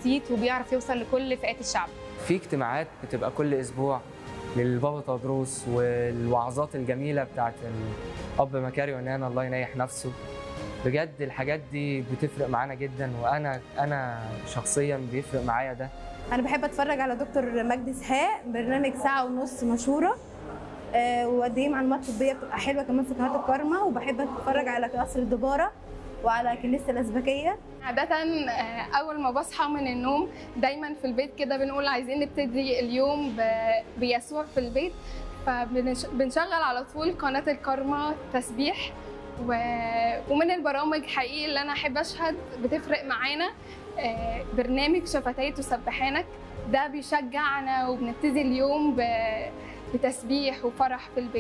بسيط وبيعرف يوصل لكل فئات الشعب في اجتماعات بتبقى كل اسبوع للبابا تدروس والوعظات الجميله بتاعت الاب مكاري ونانا الله ينيح نفسه بجد الحاجات دي بتفرق معانا جدا وانا انا شخصيا بيفرق معايا ده انا بحب اتفرج على دكتور مجدي اسحاق برنامج ساعه ونص مشهوره آه، وقد ايه معلومات طبيه بتبقى حلوه كمان في قناه الكارما وبحب اتفرج على قصر الدباره وعلى كنيسه الازبكيه عادة آه، أول ما بصحى من النوم دايما في البيت كده بنقول عايزين نبتدي اليوم ب- بيسوع في البيت فبنشغل على طول قناة الكارما تسبيح و... ومن البرامج حقيقي اللي أنا أحب أشهد بتفرق معانا آه، برنامج شفتي تسبحانك ده بيشجعنا وبنبتدي اليوم ب... بتسبيح وفرح في البيت